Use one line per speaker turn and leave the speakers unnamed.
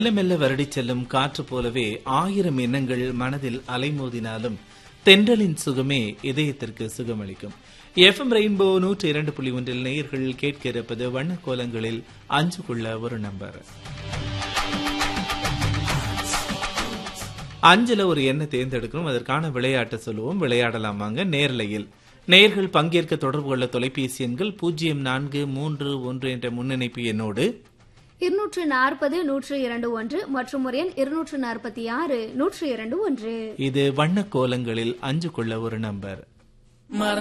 மெல்ல மெல்ல வருடிச் செல்லும் காற்று போலவே ஆயிரம் எண்ணங்கள் மனதில் அலைமோதினாலும் தென்றலின் சுகமே இதயத்திற்கு சுகமளிக்கும் எஃப்எம் ரெயின்போ நூற்றி இரண்டு புள்ளி ஒன்றில் நேயர்கள் கேட்க இருப்பது வண்ண கோலங்களில் அஞ்சுக்குள்ள ஒரு நம்பர் அஞ்சுல ஒரு எண்ணை தேர்ந்தெடுக்கணும் அதற்கான விளையாட்டை சொல்லுவோம் விளையாடலாம் வாங்க நேர்லையில் நேயர்கள் பங்கேற்க தொடர்பு கொள்ள தொலைபேசி எண்கள் பூஜ்ஜியம் நான்கு மூன்று ஒன்று என்ற முன்னிணைப்பு எண்ணோடு
இருநூற்று நாற்பது நூற்று இரண்டு ஒன்று மற்றும் ஒரு எண் இருநூற்று நாற்பத்தி ஆறு நூற்று இரண்டு ஒன்று
இது வண்ண கோலங்களில் அஞ்சுக்குள்ள ஒரு நம்பர்